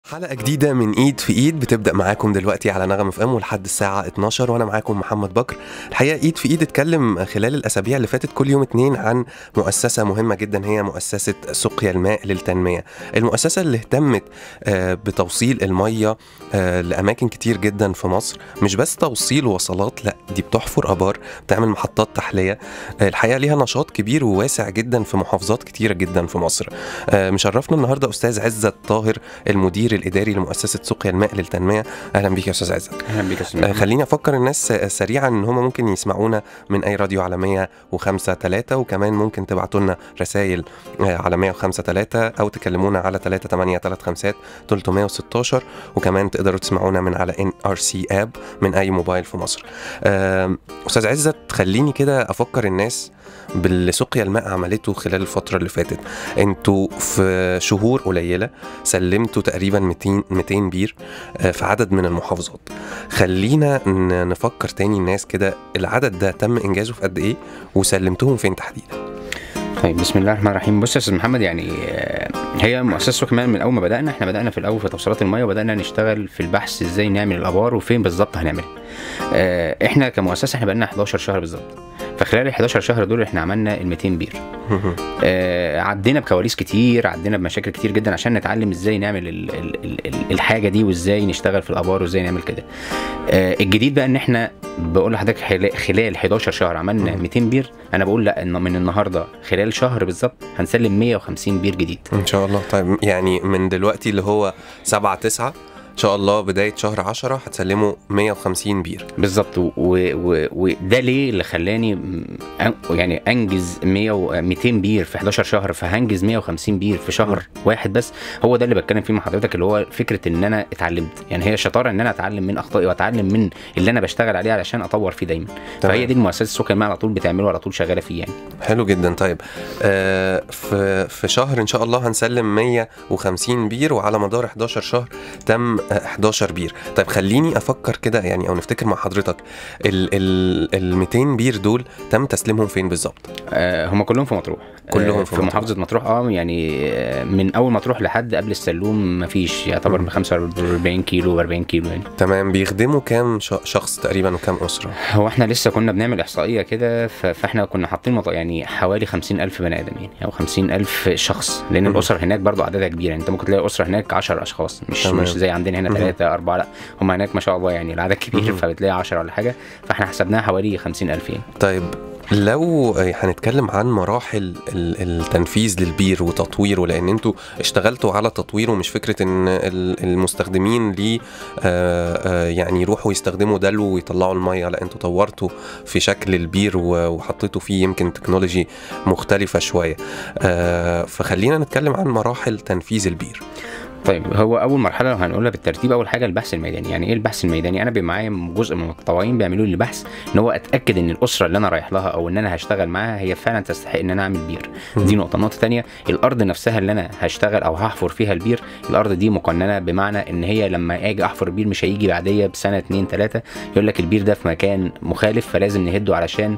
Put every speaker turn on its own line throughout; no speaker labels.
حلقة جديدة من ايد في ايد بتبدأ معاكم دلوقتي على نغم اف ام ولحد الساعة 12 وانا معاكم محمد بكر. الحقيقة ايد في ايد اتكلم خلال الاسابيع اللي فاتت كل يوم اتنين عن مؤسسة مهمة جدا هي مؤسسة سقيا الماء للتنمية. المؤسسة اللي اهتمت آه، بتوصيل المية آه، لأماكن كتير جدا في مصر مش بس توصيل وصلات لا دي بتحفر آبار بتعمل محطات تحلية آه، الحقيقة ليها نشاط كبير وواسع جدا في محافظات كتيرة جدا في مصر. آه، مشرفنا النهاردة أستاذ عزت طاهر المدير الاداري لمؤسسه سقيا الماء للتنميه اهلا بيك يا استاذ عزت
اهلا بيك يا استاذ
آه،
محمد.
خليني افكر الناس آه، سريعا ان هم ممكن يسمعونا من اي راديو على 105 3 وكمان ممكن تبعتوا لنا رسائل آه، على 105 3 او تكلمونا على 3 8 3 5 316 وكمان تقدروا تسمعونا من على ان ار سي اب من اي موبايل في مصر آم، استاذ عزت خليني كده افكر الناس باللي سقيا الماء عملته خلال الفتره اللي فاتت انتوا في شهور قليله سلمتوا تقريبا 200 200 بير آه، في عدد من المحافظات خلينا ن- نفكر تاني الناس كده العدد ده تم انجازه في قد ايه وسلمتهم فين تحديدا
طيب بسم الله الرحمن الرحيم بص يا استاذ محمد يعني آه، هي مؤسسه سوق الماء من اول ما بدانا احنا بدانا في الاول في توصيلات الميه وبدانا نشتغل في البحث ازاي نعمل الابار وفين بالظبط هنعملها آه، احنا كمؤسسه احنا بقالنا 11 شهر بالظبط فخلال ال 11 شهر دول احنا عملنا ال 200 بير آه، عدينا بكواليس كتير عدينا بمشاكل كتير جدا عشان نتعلم ازاي نعمل ال ال ال ال الحاجه دي وازاي نشتغل في الابار وازاي نعمل كده آه، الجديد بقى ان احنا بقول لحضرتك خلال- خلال 11 شهر عملنا
مم.
200 بير انا بقول لا ان من النهارده خلال شهر بالظبط هنسلم 150 بير جديد
ان شاء الله طيب يعني من دلوقتي اللي هو 7 9 ان شاء الله بدايه شهر 10 هتسلموا 150 بير
بالظبط و- و- وده ليه اللي خلاني م- أن- يعني انجز 100 و- 200 بير في 11 شهر فهنجز 150 بير في شهر واحد بس هو ده اللي بتكلم فيه مع حضرتك اللي هو فكره ان انا اتعلمت يعني هي شطاره ان انا اتعلم من اخطائي واتعلم من اللي انا بشتغل عليه علشان اطور فيه دايما
تمام.
فهي دي المؤسسه السوق الماء على طول بتعمله على طول شغاله فيه يعني
حلو جدا طيب آه في في شهر ان شاء الله هنسلم 150 بير وعلى مدار 11 شهر تم آه، 11 بير طيب خليني افكر كده يعني او نفتكر مع حضرتك ال ال ال 200 بير دول تم تسليمهم فين بالظبط
آه، هم كلهم في مطروح
كلهم
آه،
في
في,
مطروح.
محافظه مطروح اه يعني آه، من اول مطروح لحد قبل السلوم مفيش يعتبر
مم.
من 45 كيلو 40 كيلو يعني
تمام بيخدموا كام ش- شخص تقريبا وكام اسره
هو احنا لسه كنا بنعمل احصائيه كده ف- فاحنا كنا حاطين مط- يعني حوالي 50 الف بني ادم يعني او 50 الف شخص لان
مم.
الاسر هناك برضو عددها كبير يعني انت ممكن تلاقي اسره هناك 10 اشخاص مش
تمام.
مش زي عندنا هنا
مم.
3 4 لا هم هناك ما شاء الله يعني العدد كبير
مم.
فبتلاقي 10 ولا حاجه فاحنا حسبناها حوالي 50 الف يعني
طيب لو آه، هنتكلم عن مراحل ال- التنفيذ للبير وتطويره لان انتوا اشتغلتوا على تطويره مش فكره ان ال- المستخدمين ليه آه، آه، يعني يروحوا يستخدموا دلو ويطلعوا الميه لا انتوا طورتوا في شكل البير و- وحطيتوا فيه يمكن تكنولوجي مختلفه شويه آه، فخلينا نتكلم عن مراحل تنفيذ البير
طيب هو اول مرحله لو هنقولها بالترتيب اول حاجه البحث الميداني يعني ايه البحث الميداني انا بيبقى معايا جزء من المتطوعين بيعملوا لي بحث ان هو اتاكد ان الاسره اللي انا رايح لها او ان انا هشتغل معاها هي فعلا تستحق ان انا اعمل بير دي نقطه النقطه الثانيه الارض نفسها اللي انا هشتغل او هحفر فيها البير الارض دي مقننه بمعنى ان هي لما اجي احفر البير مش هيجي بعديه بسنه اتنين تلاته يقول لك البير ده في مكان مخالف فلازم نهده علشان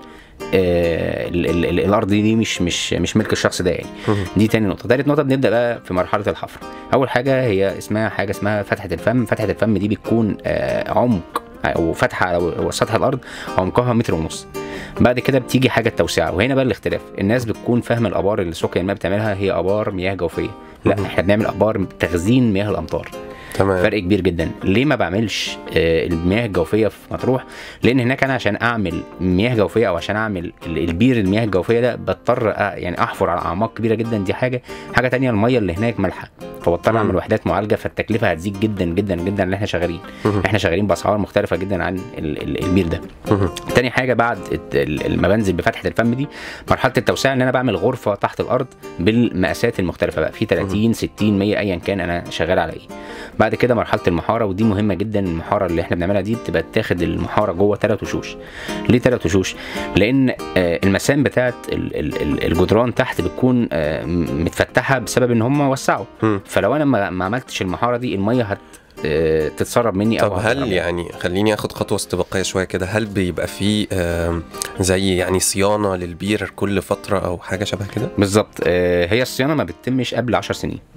آه ال- ال- ال- الارض دي مش مش مش ملك الشخص ده يعني دي تاني نقطة، تالت نقطة بنبدأ بقى في مرحلة الحفر. أول حاجة هي اسمها حاجة اسمها فتحة الفم، فتحة الفم دي بتكون آه، عمق أو فتحة على سطح الأرض عمقها متر ونص. بعد كده بتيجي حاجة التوسعة وهنا بقى الاختلاف، الناس بتكون فاهمة الآبار اللي سقيا الماء بتعملها هي آبار مياه جوفية. لا
مم.
احنا بنعمل آبار تخزين مياه الأمطار.
تمام
فرق كبير جدا ليه ما بعملش آه، المياه الجوفيه في مطروح لان هناك انا عشان اعمل مياه جوفيه او عشان اعمل ال- البير المياه الجوفيه ده بضطر أ- يعني احفر على اعماق كبيره جدا دي حاجه حاجه تانية الميه اللي هناك مالحه فبضطر
مم.
اعمل وحدات معالجه فالتكلفه هتزيد جدا جدا جدا اللي احنا شغالين
مهم.
احنا شغالين باسعار مختلفه جدا عن ال- ال- البير ده
مهم.
تاني حاجه بعد الت- ال- ما بنزل بفتحه الفم دي مرحله التوسعه ان انا بعمل غرفه تحت الارض بالمقاسات المختلفه بقى في 30 60 100 ايا كان انا شغال على ايه بعد كده مرحله المحاره ودي مهمه جدا المحاره اللي احنا بنعملها دي بتبقى تاخد المحاره جوه ثلاث وشوش ليه ثلاث وشوش لان آه، المسام بتاعت ال- ال- ال- الجدران تحت بتكون آه، م- متفتحه بسبب ان هم وسعوا
مم.
فلو انا ما ما عملتش المحاره دي الميه هت آه، تتسرب مني
طب
او
هل
هتهرب.
يعني خليني اخد خطوه استباقيه شويه كده هل بيبقى في آم، زي يعني صيانه للبير كل فتره او حاجه شبه كده
بالظبط آه، هي الصيانه ما بتتمش قبل 10 سنين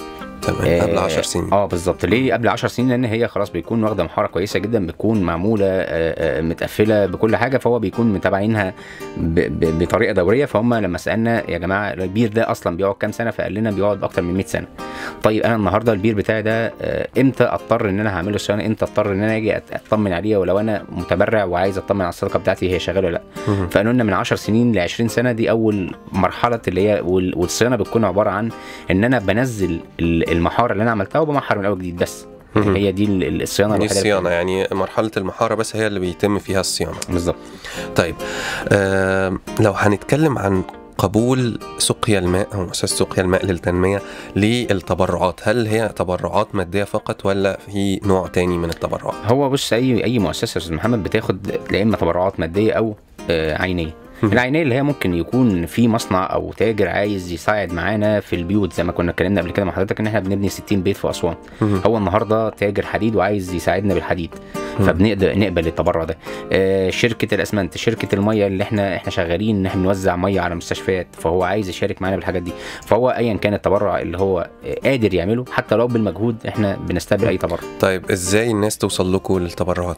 تمام قبل 10 سنين
اه بالظبط ليه قبل 10 سنين لان هي خلاص بيكون واخده محاره كويسه جدا بتكون معموله آه، آه، متقفله بكل حاجه فهو بيكون متابعينها ب- ب- بطريقه دوريه فهم لما سالنا يا جماعه البير ده اصلا بيقعد كام سنه فقال لنا بيقعد اكتر من 100 سنه طيب انا النهارده البير بتاعي ده آه، امتى اضطر ان انا هعمله صيانه امتى اضطر ان انا اجي أت- اطمن عليه ولو انا متبرع وعايز اطمن على الصدقه بتاعتي هي شغاله ولا لا
مهم.
فقالوا لنا من 10 سنين ل 20 سنه دي اول مرحله اللي هي وال- والصيانه بتكون عباره عن ان انا بنزل ال- المحاره اللي انا عملتها وبمحر من اول جديد بس
مهم.
هي دي ال- ال- الصيانه
دي
الوحيده اللي
الصيانة يعني مرحلة المحارة بس هي اللي بيتم فيها الصيانة
بالظبط
طيب آه لو هنتكلم عن قبول سقيا الماء او مؤسسه سقيا الماء للتنميه للتبرعات هل هي تبرعات ماديه فقط ولا في نوع تاني من التبرعات
هو بص اي اي مؤسسه يا استاذ محمد بتاخد يا اما تبرعات ماديه او آه، عينيه
مم.
العينيه اللي هي ممكن يكون في مصنع او تاجر عايز يساعد معانا في البيوت زي ما كنا اتكلمنا قبل كده مع حضرتك ان احنا بنبني 60 بيت في اسوان
مهم.
هو النهارده تاجر حديد وعايز يساعدنا بالحديد
مم.
فبنقدر نقبل التبرع ده آه، شركه الاسمنت شركه الميه اللي احنا احنا شغالين ان احنا بنوزع ميه على مستشفيات فهو عايز يشارك معانا بالحاجات دي فهو ايا كان التبرع اللي هو آه، قادر يعمله حتى لو بالمجهود احنا بنستقبل اي تبرع
طيب ازاي الناس توصل لكم للتبرعات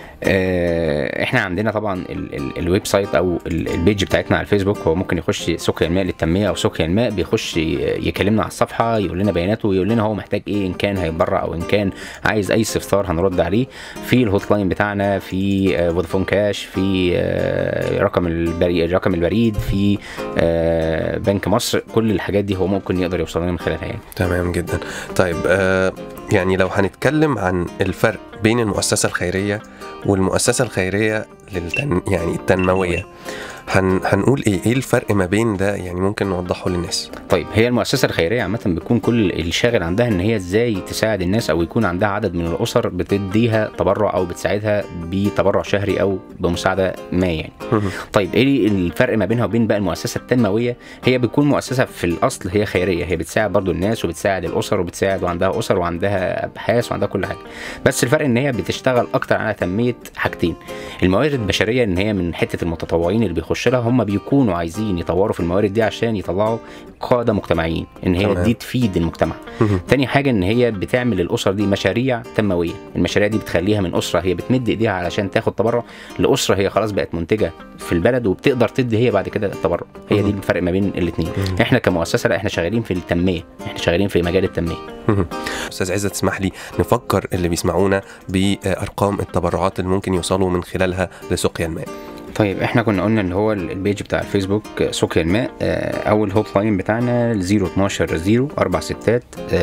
آه، احنا عندنا طبعا ال- ال- الويب سايت او ال- البيج بتاعتنا على الفيسبوك هو ممكن يخش سقيا الماء للتنميه او سقيا الماء بيخش ي- يكلمنا على الصفحه يقول لنا بياناته ويقول لنا هو محتاج ايه ان كان هيتبرع او ان كان عايز اي استفسار هنرد عليه في الهوت لاين بتاعنا في آه، فودافون كاش في آه، رقم البريد رقم البريد في آه، بنك مصر كل الحاجات دي هو ممكن يقدر يوصل لنا من خلالها يعني
تمام جدا طيب آه يعني لو هنتكلم عن الفرق بين المؤسسه الخيريه والمؤسسه الخيريه للتن يعني التنمويه هن هنقول ايه ايه الفرق ما بين ده يعني ممكن نوضحه للناس
طيب هي المؤسسه الخيريه عامه بيكون كل الشاغل عندها ان هي ازاي تساعد الناس او يكون عندها عدد من الاسر بتديها تبرع او بتساعدها بتبرع شهري او بمساعده ما يعني
مهم.
طيب ايه الفرق ما بينها وبين بقى المؤسسه التنمويه هي بتكون مؤسسه في الاصل هي خيريه هي بتساعد برضو الناس وبتساعد الاسر وبتساعد وعندها اسر وعندها ابحاث وعندها كل حاجه بس الفرق ان هي بتشتغل اكتر على تنميه حاجتين الموارد البشريه ان هي من حته المتطوعين اللي بيخش لها هم بيكونوا عايزين يطوروا في الموارد دي عشان يطلعوا قاده مجتمعيين ان هي
تمام.
دي تفيد المجتمع
مهم.
تاني حاجة إن هي بتعمل للأسر دي مشاريع تنموية، المشاريع دي بتخليها من أسرة هي بتمد إيديها علشان تاخد تبرع لأسرة هي خلاص بقت منتجة في البلد وبتقدر تدي هي بعد كده التبرع، هي دي
مهم.
الفرق ما بين الاتنين،
مهم.
إحنا كمؤسسة لا إحنا شغالين في التنمية، إحنا شغالين في مجال التنمية.
مهم. استاذ عزت تسمح لي نفكر اللي بيسمعونا بارقام التبرعات اللي ممكن يوصلوا من خلالها لسقيا الماء
طيب احنا كنا قلنا ان هو ال- البيج بتاع الفيسبوك آه، سقيا الماء آه، اول هوت لاين بتاعنا 012 0 4 6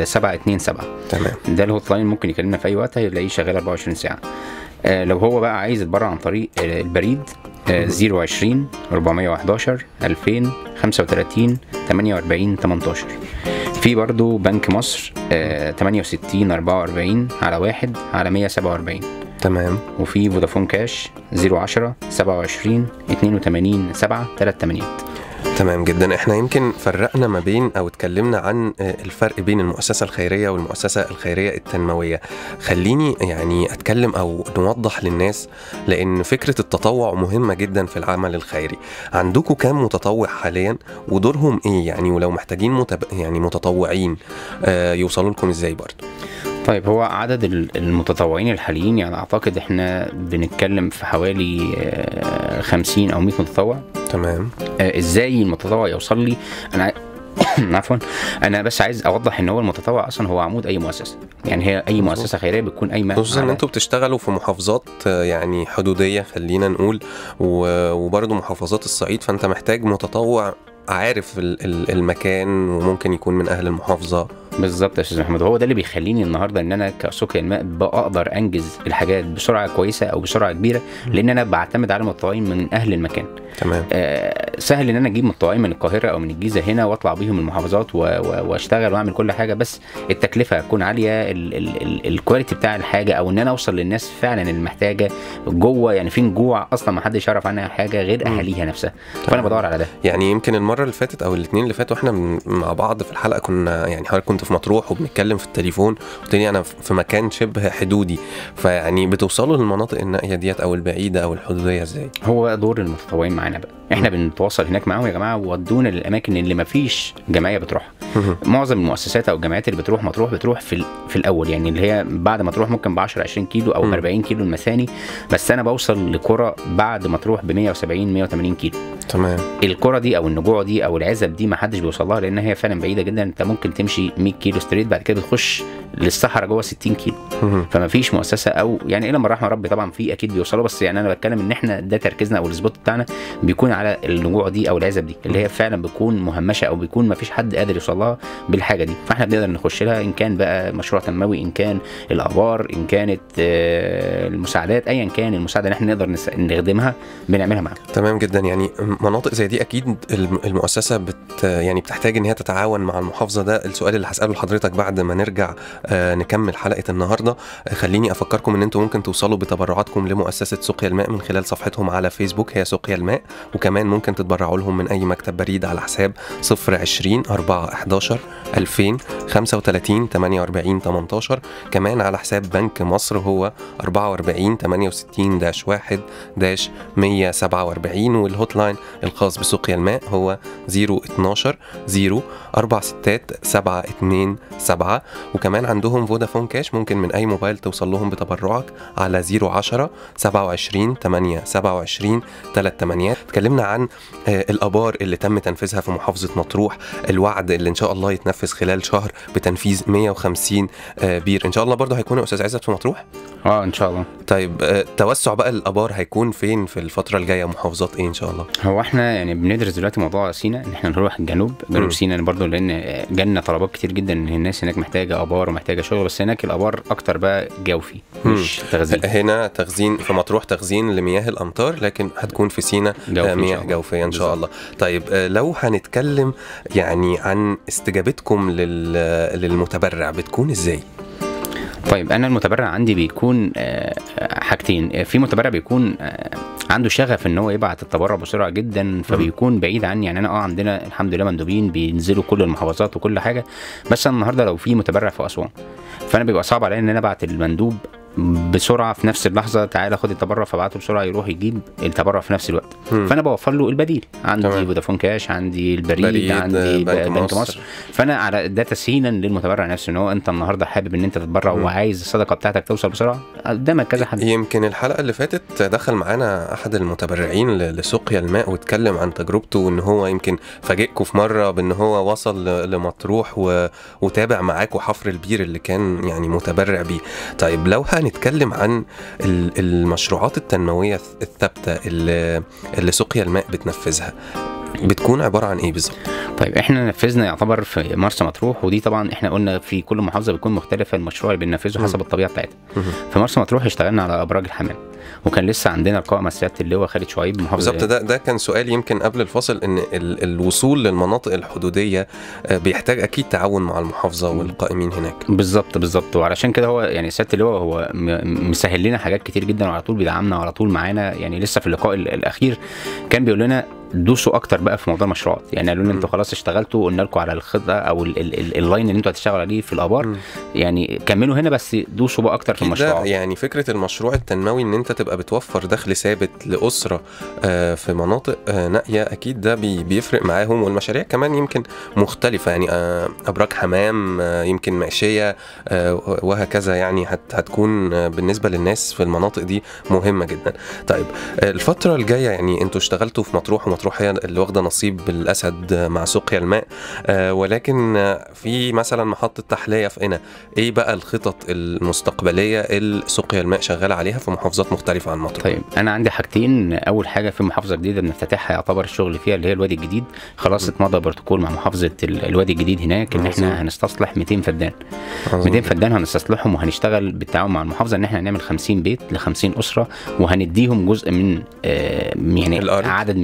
727
تمام
ده الهوت لاين ممكن يكلمنا في اي وقت هيلاقيه شغال 24 ساعه آه لو هو بقى عايز يتبرع عن طريق آه البريد آه 020 411 2000 35 48 18 في برضو بنك مصر آه 68 44 على واحد على 147
تمام
وفي فودافون كاش 010 27 82 7 38
تمام جدا احنا يمكن فرقنا ما بين او اتكلمنا عن آه، الفرق بين المؤسسه الخيريه والمؤسسه الخيريه التنمويه خليني يعني اتكلم او نوضح للناس لان فكره التطوع مهمه جدا في العمل الخيري عندكم كام متطوع حاليا ودورهم ايه يعني ولو محتاجين متب... يعني متطوعين آه، يوصلوا لكم ازاي برضه
طيب هو عدد ال- المتطوعين الحاليين يعني اعتقد احنا بنتكلم في حوالي آه، 50 او 100 متطوع
تمام
آه، ازاي المتطوع يوصل لي انا عاي- عفوا انا بس عايز اوضح ان هو المتطوع اصلا هو عمود اي مؤسسه يعني هي اي
مظبوط.
مؤسسه خيريه بتكون قايمه
خصوصا ان
على-
انتوا بتشتغلوا في محافظات آه، يعني حدوديه خلينا نقول و- وبرضه محافظات الصعيد فانت محتاج متطوع عارف ال- ال- المكان وممكن يكون من اهل المحافظه
بالظبط يا استاذ محمد هو ده اللي بيخليني النهارده ان انا كسقيا الماء بقدر انجز الحاجات بسرعه كويسه او بسرعه كبيره لان انا بعتمد على المتطوعين من اهل المكان
تمام
آه، سهل ان انا اجيب متطوعين من القاهره او من الجيزه هنا واطلع بيهم المحافظات و- و- واشتغل واعمل كل حاجه بس التكلفه هتكون عاليه ال- ال- ال- الكواليتي بتاع الحاجه او ان انا اوصل للناس فعلا اللي محتاجه جوه يعني فين جوع اصلا ما حدش يعرف عنها حاجه غير
مم.
اهاليها نفسها فانا بدور على ده
يعني يمكن المره اللي فاتت او الاثنين اللي فاتوا احنا من- مع بعض في الحلقه كنا يعني حضرتك كنت في مطروح وبنتكلم في التليفون قلت لي انا في مكان شبه حدودي فيعني بتوصلوا للمناطق النائيه ديت او البعيده او الحدوديه ازاي
هو بقى دور المتطوعين معانا بقى احنا بنتواصل هناك معاهم يا جماعه ودونا للاماكن اللي ما فيش جمعيه بتروحها معظم المؤسسات او الجامعات اللي بتروح مطروح بتروح في ال- في الاول يعني اللي هي بعد ما تروح ممكن ب 10 20 كيلو او
مم.
ب 40 كيلو المثاني بس انا بوصل لقرى بعد ما تروح ب 170 180 كيلو
تمام
القرى دي او النجوع دي او العزب دي ما حدش بيوصل لها لان هي فعلا بعيده جدا انت ممكن تمشي 100 كيلو ستريت بعد كده بتخش للصحراء جوه 60 كيلو
مهم.
فما فيش مؤسسه او يعني الا من رحم ربي طبعا في اكيد بيوصلوا بس يعني انا بتكلم ان احنا ده تركيزنا او السبوت بتاعنا بيكون على النجوع دي او العزب دي اللي هي فعلا بتكون مهمشه او بيكون ما فيش حد قادر يوصل لها بالحاجه دي فاحنا بنقدر نخش لها ان كان بقى مشروع تنموي ان كان الابار ان كانت آه، المساعدات ايا كان المساعده اللي احنا نقدر نس- نخدمها بنعملها معاهم
تمام جدا يعني مناطق زي دي اكيد الم- المؤسسه بت يعني بتحتاج ان هي تتعاون مع المحافظه ده السؤال اللي هساله لحضرتك بعد ما نرجع آه، نكمل حلقه النهارده آه، خليني افكركم ان انتم ممكن توصلوا بتبرعاتكم لمؤسسه سقيا الماء من خلال صفحتهم على فيسبوك هي سقيا الماء وكمان ممكن تتبرعوا لهم من اي مكتب بريد على حساب 020 4 11 2000 35 48 18 كمان على حساب بنك مصر هو 44 68 داش 1 داش 147 والهوت لاين الخاص بسقيا الماء هو 012 0 4 ستات 7 2 7 وكمان عندهم فودافون كاش ممكن من اي موبايل توصل لهم بتبرعك على 010 27 8 27 3 8 اتكلمنا عن آه، الابار اللي تم تنفيذها في محافظه مطروح الوعد اللي ان شاء الله يتنفذ خلال شهر بتنفيذ 150 آه، بير ان شاء الله برضه هيكون يا استاذ عزت في مطروح
اه ان شاء الله
طيب آه، توسع بقى الابار هيكون فين في الفتره الجايه محافظات ايه ان شاء الله
هو احنا يعني بندرس دلوقتي موضوع سينا ان احنا نروح الجنوب
مم.
جنوب سينا برضه لان جالنا طلبات كتير جدا ان الناس هناك محتاجه ابار ومحتاجه شغل بس هناك الابار اكتر بقى جوفي مش تغذيه
هنا تخزين في مطروح تخزين لمياه الامطار لكن هتكون في سينا
جوفي
آه،
إن شاء
مياه
الله.
جوفيه ان شاء
بالظبط.
الله طيب آه، لو هنتكلم يعني عن استجابتكم لل... للمتبرع بتكون ازاي
طيب انا المتبرع عندي بيكون آه، آه، حاجتين آه، في متبرع بيكون آه، عنده شغف ان هو يبعت التبرع بسرعه جدا فبيكون بعيد عني يعني انا اه عندنا الحمد لله مندوبين بينزلوا كل المحافظات وكل حاجه بس انا النهارده لو في متبرع في اسوان فانا بيبقى صعب عليا ان انا ابعت المندوب بسرعه في نفس اللحظه تعالى خد التبرع فابعته بسرعه يروح يجيب التبرع في نفس الوقت
مم.
فانا بوفر له البديل عندي
تمام.
فودافون كاش عندي البريد,
بريد،
عندي
بنك
بنك, بنك
مصر.
مصر فانا على ده تسهيلا للمتبرع نفسه ان هو انت النهارده حابب ان انت تتبرع
مم.
وعايز الصدقه بتاعتك توصل بسرعه قدامك كذا حل
يمكن الحلقه اللي فاتت دخل معانا احد المتبرعين ل- لسقيا الماء واتكلم عن تجربته ان هو يمكن فاجئكم في مره بان هو وصل ل- لمطروح و... وتابع معاكم حفر البير اللي كان يعني متبرع بيه طيب لو هنتكلم عن ال- المشروعات التنمويه الث- الثابته اللي, اللي سقيا الماء بتنفذها بتكون عباره عن ايه بالظبط
طيب احنا نفذنا يعتبر في مرسى مطروح ودي طبعا احنا قلنا في كل محافظه بتكون مختلفه المشروع اللي بننفذه
مم.
حسب الطبيعه بتاعتها
مهم.
في مرسى مطروح اشتغلنا على ابراج الحمام وكان لسه عندنا لقاء مع سياده اللواء خالد شعيب محافظ
بالظبط ده ده كان سؤال يمكن قبل الفصل ان ال الوصول للمناطق الحدوديه آه، بيحتاج اكيد تعاون مع المحافظه والقائمين هناك
بالظبط بالظبط وعلشان كده هو يعني سياده اللواء هو م- مسهل لنا حاجات كتير جدا وعلى طول بيدعمنا وعلى طول معانا يعني لسه في اللقاء ال- الاخير كان بيقول لنا دوسوا اكتر بقى في موضوع المشروعات يعني قالوا لنا
مم.
انتوا خلاص اشتغلتوا قلنا لكم على الخطه او ال- ال- ال- اللاين اللي انتوا هتشتغلوا عليه في الابار
مم.
يعني كملوا هنا بس دوسوا بقى اكتر في
أكيد ده
المشروعات
يعني فكره المشروع التنموي ان انت تبقى بتوفر دخل ثابت لاسره آه، في مناطق آه، نائيه اكيد ده بي- بيفرق معاهم والمشاريع كمان يمكن مختلفه يعني آه، ابراج حمام آه، يمكن ماشيه آه، وهكذا يعني هت- هتكون آه، بالنسبه للناس في المناطق دي مهمه جدا طيب آه، الفتره الجايه يعني انتوا اشتغلتوا في مطروح ومطروح هي اللي واخده نصيب الاسد آه، مع سقيا الماء آه، ولكن آه، في مثلا محطه تحليه في قنا ايه بقى الخطط المستقبليه اللي سقيا الماء شغاله عليها في محافظات مختلفه عن مطروح
طيب انا عندي حاجتين اول حاجه في محافظه جديده بنفتتحها يعتبر الشغل فيها اللي هي الوادي الجديد خلاص اتمضى بروتوكول مع محافظه ال- الوادي الجديد هناك ان
عظيم.
احنا هنستصلح 200 فدان 200 فدان هنستصلحهم وهنشتغل بالتعاون مع المحافظه ان احنا هنعمل 50 بيت ل 50 اسره وهنديهم جزء من آه يعني
الأرض.
عدد من الفدادين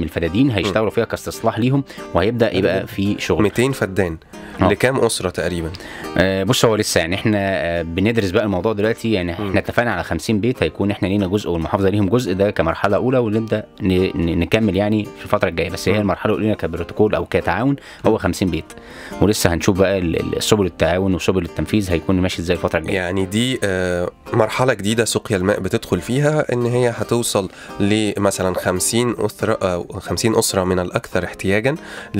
محتاجين هيشتغلوا فيها كاستصلاح ليهم وهيبدا يبقى في شغل
200 فدان
آه.
لكام اسره تقريبا
آه، بص هو لسه يعني احنا آه، بندرس بقى الموضوع دلوقتي يعني
مم.
احنا اتفقنا على 50 بيت هيكون احنا لينا جزء والمحافظه ليهم جزء ده كمرحله اولى ونبدا ن- ن- نكمل يعني في الفتره الجايه بس هي
مم.
المرحله الاولى كبروتوكول او كتعاون هو 50 بيت ولسه هنشوف بقى ال- ال- سبل التعاون وسبل التنفيذ هيكون ماشي ازاي الفتره الجايه
يعني دي آه، مرحلة جديدة سقيا الماء بتدخل فيها ان هي هتوصل لمثلا 50 أسرة آه، 50 أسرة من الأكثر احتياجا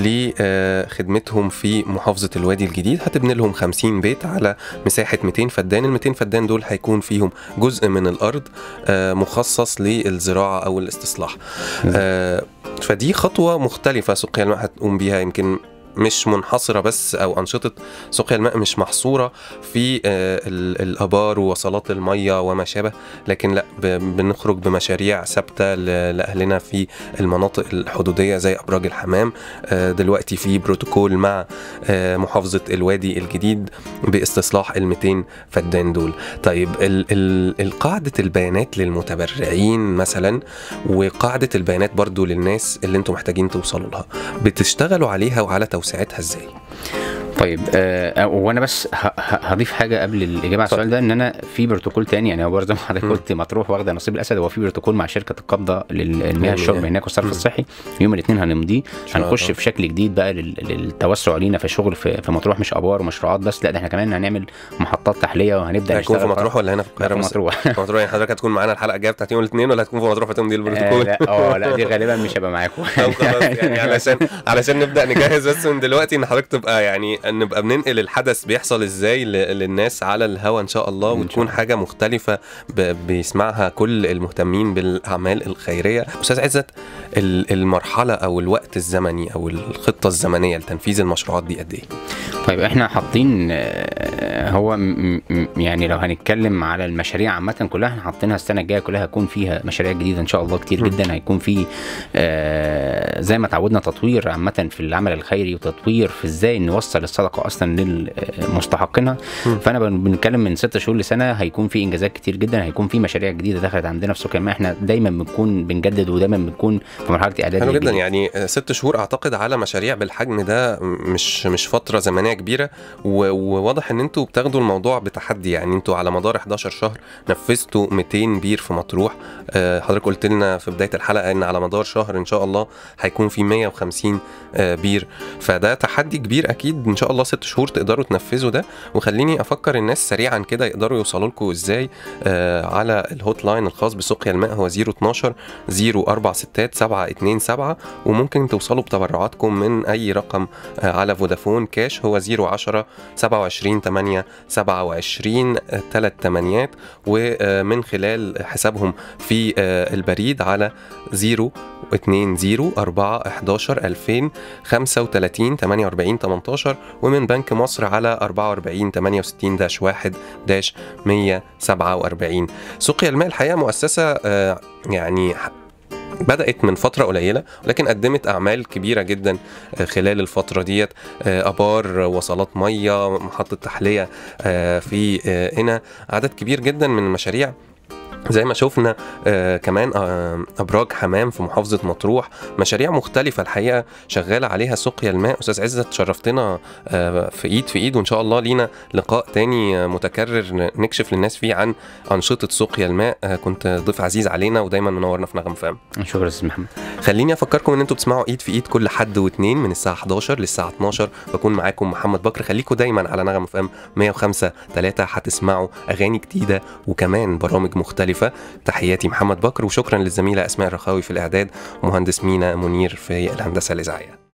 لخدمتهم في محافظة الوادي الجديد هتبني لهم 50 بيت على مساحة 200 فدان ال 200 فدان دول هيكون فيهم جزء من الأرض آه، مخصص للزراعة أو الاستصلاح آه، فدي خطوة مختلفة سقيا الماء هتقوم بيها يمكن مش منحصرة بس أو أنشطة سقيا الماء مش محصورة في آه، ال- الآبار ووصلات المية وما شابه لكن لا ب- بنخرج بمشاريع ثابتة ل- لأهلنا في المناطق الحدودية زي أبراج الحمام آه، دلوقتي في بروتوكول مع آه، محافظة الوادي الجديد باستصلاح ال 200 فدان دول طيب ال- ال- القاعدة البيانات للمتبرعين مثلا وقاعدة البيانات برضو للناس اللي انتم محتاجين توصلوا لها بتشتغلوا عليها وعلى توسيعتها ازاي؟
طيب آه وانا بس ه- ه- هضيف حاجه قبل الاجابه على السؤال ده ان انا في بروتوكول تاني يعني هو برضه زي ما حضرتك
مم.
قلت مطروح واخده نصيب الاسد هو في بروتوكول مع شركه القبضه للمياه
المياه.
الشرب هناك والصرف
مم.
الصحي يوم الاثنين هنمضيه
شاء
هنخش
الله.
في شكل جديد بقى لل- للتوسع لينا في الشغل في, في مطروح مش ابار ومشروعات بس لا ده احنا كمان هنعمل محطات تحليه وهنبدا
هيكون في
نشتغل
مطروح ولا هنا في
لا،
القاهرة
في
مثلا؟
مطروح
في مطروح يعني حضرتك هتكون معانا الحلقة الجاية بتاعت يوم الاثنين ولا هتكون في مطروح فتمضي
آه
البروتوكول؟
لا اه لا دي غالبا مش هبقى معاكم
طب خلاص يعني علشان علشان نبدا نجهز بس من دلوقتي ان حضرتك تبقى يعني نبقى بننقل الحدث بيحصل ازاي ل- للناس على الهوا ان شاء الله
إن شاء
وتكون
الله.
حاجه مختلفه ب- بيسمعها كل المهتمين بالاعمال الخيريه استاذ عزت ال- المرحله او الوقت الزمني او الخطه الزمنيه لتنفيذ المشروعات دي قد ايه؟
طيب احنا حاطين آه، هو م- م- يعني لو هنتكلم على المشاريع عامة كلها احنا حاطينها السنة الجاية كلها هيكون فيها مشاريع جديدة ان شاء الله كتير
م.
جدا هيكون في آه، زي ما تعودنا تطوير عامة في العمل الخيري وتطوير في ازاي نوصل الصدقة اصلا للمستحقينها
م.
فانا بن- بنتكلم من ست شهور لسنة هيكون في انجازات كتير جدا هيكون في مشاريع جديدة دخلت عندنا في سوق الماء احنا دايما بنكون بنجدد ودايما بنكون في مرحلة اعداد
حلو جدا
للجديد.
يعني آه، ست شهور اعتقد على مشاريع بالحجم ده مش مش فتره زمنيه كبيره و- وواضح ان انتوا بتاخدوا الموضوع بتحدي يعني انتوا على مدار 11 شهر نفذتوا 200 بير في مطروح آه، حضرتك قلت لنا في بدايه الحلقه ان على مدار شهر ان شاء الله هيكون في 150 آه، بير فده تحدي كبير اكيد ان شاء الله ست شهور تقدروا تنفذوا ده وخليني افكر الناس سريعا كده يقدروا يوصلوا لكم ازاي آه، على الهوت لاين الخاص بسقيا الماء هو 012 046 727 وممكن توصلوا بتبرعاتكم من اي رقم آه، على فودافون كاش هو 010 27 8 27 3 تمانيات ومن خلال حسابهم في آه، البريد على 0 2 0 4 11 2000 35 48 18 ومن بنك مصر على 44 68 داش 1 داش 147 سقيا الماء الحقيقه مؤسسه آه، يعني بدأت من فترة قليلة ولكن قدمت أعمال كبيرة جدا آه، خلال الفترة ديت آه، آبار وصلات مية محطة تحلية آه، في آه، هنا عدد كبير جدا من المشاريع زي ما شفنا آه كمان آه ابراج حمام في محافظه مطروح مشاريع مختلفه الحقيقه شغاله عليها سقيا الماء استاذ عزت شرفتنا آه في ايد في ايد وان شاء الله لينا لقاء تاني آه متكرر ن- نكشف للناس فيه عن انشطه سقيا الماء آه كنت ضيف عزيز علينا ودايما منورنا في نغم فام
شكرا يا استاذ محمد
خليني افكركم ان انتوا بتسمعوا ايد في ايد كل حد واثنين من الساعه 11 للساعه 12 بكون معاكم محمد بكر خليكم دايما على نغم اف ام 105 3 هتسمعوا اغاني جديده وكمان برامج مختلفه تحياتي محمد بكر وشكرا للزميله اسماء الرخاوي في الاعداد ومهندس مينا منير في الهندسه الاذاعيه